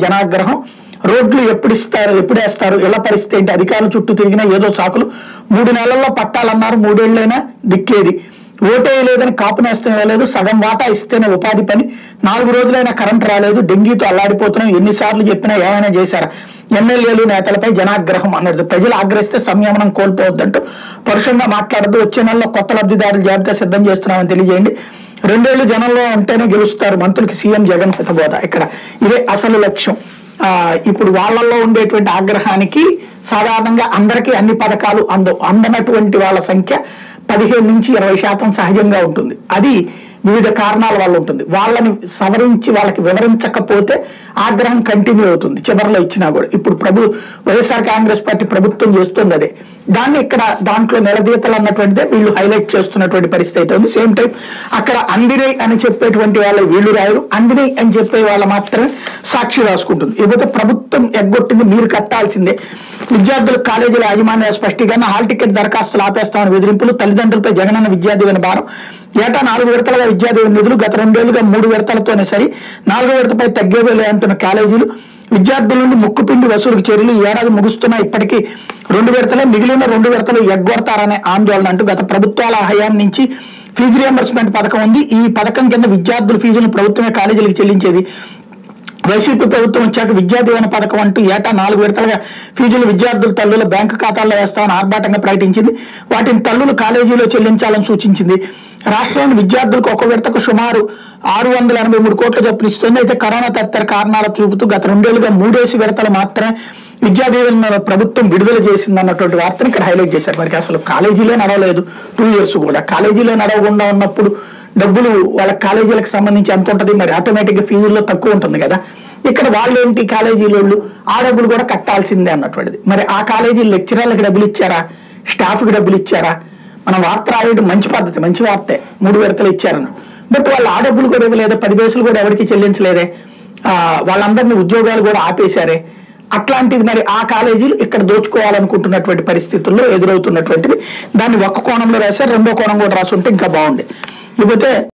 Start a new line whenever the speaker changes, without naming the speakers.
జనాగ్రహం రోడ్లు ఎప్పుడు ఇస్తారు ఎప్పుడు వేస్తారు ఎలా పరిస్థితి ఏంటి అధికారులు చుట్టూ తిరిగినా ఏదో సాకులు మూడు నెలల్లో పట్టాలన్నారు మూడేళ్లైనా దిక్కేది ఓటేయలేదని కాపు నేస్తం వేయలేదు సగం వాటా ఇస్తేనే ఉపాధి పని నాలుగు రోజులైనా కరెంట్ రాలేదు డెంగీతో అల్లాడిపోతున్నాం ఎన్నిసార్లు చెప్పినా ఏమైనా చేశారా ఎమ్మెల్యేలు నేతలపై జనాగ్రహం అన్నది ప్రజలు ఆగ్రహిస్తే సంయమనం కోల్పోవద్దంటూ పరుషంగా మాట్లాడద్దు వచ్చే నెలలో కొత్త లబ్ధిదారుల జాబితా సిద్ధం చేస్తున్నామని తెలియజేయండి రెండేళ్లు జనంలో ఉంటేనే గెలుస్తారు మంత్రులకి సీఎం జగన్ హితబోధ ఇక్కడ ఇదే అసలు లక్ష్యం ఆ, ఇప్పుడు వాళ్ళల్లో ఉండేటువంటి ఆగ్రహానికి సాధారణంగా అందరికీ అన్ని పథకాలు అంద అందనటువంటి వాళ్ళ సంఖ్య పదిహేను నుంచి ఇరవై శాతం సహజంగా ఉంటుంది అది వివిధ కారణాల వల్ల ఉంటుంది వాళ్ళని సవరించి వాళ్ళకి వివరించకపోతే ఆగ్రహం కంటిన్యూ అవుతుంది చివరిలో ఇచ్చినా కూడా ఇప్పుడు ప్రభు వైఎస్ఆర్ కాంగ్రెస్ పార్టీ ప్రభుత్వం చేస్తుంది అదే దాన్ని ఇక్కడ దాంట్లో నిలదీతలు అన్నటువంటిదే వీళ్ళు హైలైట్ చేస్తున్నటువంటి పరిస్థితి అయితే ఉంది సేమ్ టైం అక్కడ అందినై అని చెప్పేటువంటి వాళ్ళు వీళ్ళు రాయరు అందినై అని చెప్పే వాళ్ళ మాత్రమే సాక్షి రాసుకుంటుంది ఇకపోతే ప్రభుత్వం ఎగ్గొట్టింది మీరు కట్టాల్సిందే విద్యార్థులు కాలేజీల యాజమాన్య స్పష్టీకరణ హాల్ టికెట్ దరఖాస్తులు ఆపేస్తామని బెదిరింపులు తల్లిదండ్రులపై జగనన్న విద్యాదీవెన భారం ఏటా నాలుగు విడతలుగా విద్యాదీవెన నిధులు గత రెండేళ్లుగా మూడు విడతలతోనే సరి నాలుగో విడతపై తగ్గేదే లే అంటున్న కాలేజీలు విద్యార్థుల నుండి ముక్కుపిండి వసూలుకు చర్యలు ఈ ఏడాది ముగుస్తున్నా ఇప్పటికీ రెండు విడతలే మిగిలిన రెండు విడతలు ఎగ్గొడతారనే ఆందోళన అంటూ గత ప్రభుత్వాల హయాం నుంచి ఫీజు రియంబర్స్మెంట్ పథకం ఉంది ఈ పథకం కింద విద్యార్థుల ఫీజులను ప్రభుత్వమే కాలేజీలకు చెల్లించేది వైసీపీ ప్రభుత్వం వచ్చాక విద్యా దీవెన పథకం అంటూ ఏటా నాలుగు విడతలుగా ఫీజులు విద్యార్థుల తల్లుల బ్యాంకు ఖాతాల్లో వేస్తామని ఆర్భాటంగా ప్రకటించింది వాటిని తల్లులు కాలేజీలో చెల్లించాలని సూచించింది రాష్ట్రంలోని విద్యార్థులకు ఒక విడతకు సుమారు ఆరు వందల ఎనభై మూడు కోట్ల చొప్పున ఇస్తుంది అయితే కరోనా తదితర కారణాలు చూపుతూ గత రెండేళ్లుగా మూడేసి విడతలు మాత్రమే విద్యా దీవెన ప్రభుత్వం విడుదల చేసింది అన్నటువంటి వార్తను ఇక్కడ హైలైట్ చేశారు మరి అసలు కాలేజీలే నడవలేదు టూ ఇయర్స్ కూడా కాలేజీలే నడవకుండా ఉన్నప్పుడు డబ్బులు వాళ్ళ కాలేజీలకు సంబంధించి ఎంత ఉంటుంది మరి ఆటోమేటిక్ గా ఫీజుల్లో తక్కువ ఉంటుంది కదా ఇక్కడ వాళ్ళు ఏంటి కాలేజీల వాళ్ళు ఆ డబ్బులు కూడా కట్టాల్సిందే అన్నటువంటిది మరి ఆ కాలేజీ లెక్చరర్లకు డబ్బులు ఇచ్చారా స్టాఫ్కి డబ్బులు ఇచ్చారా మనం వార్త రాయడం మంచి పద్ధతి మంచి వార్తే మూడు విడతలు ఇచ్చారని బట్ వాళ్ళు ఆ డబ్బులు కూడా ఇవ్వలేదే పది పైసలు కూడా ఎవరికి చెల్లించలేదే ఆ, వాళ్ళందరినీ ఉద్యోగాలు కూడా ఆపేశారే అట్లాంటిది మరి ఆ కాలేజీలు ఇక్కడ దోచుకోవాలనుకుంటున్నటువంటి పరిస్థితుల్లో ఎదురవుతున్నటువంటిది దాన్ని ఒక కోణంలో రాశారు రెండో కోణం కూడా రాసి ఉంటే ఇంకా బాగుండే ఇకపోతే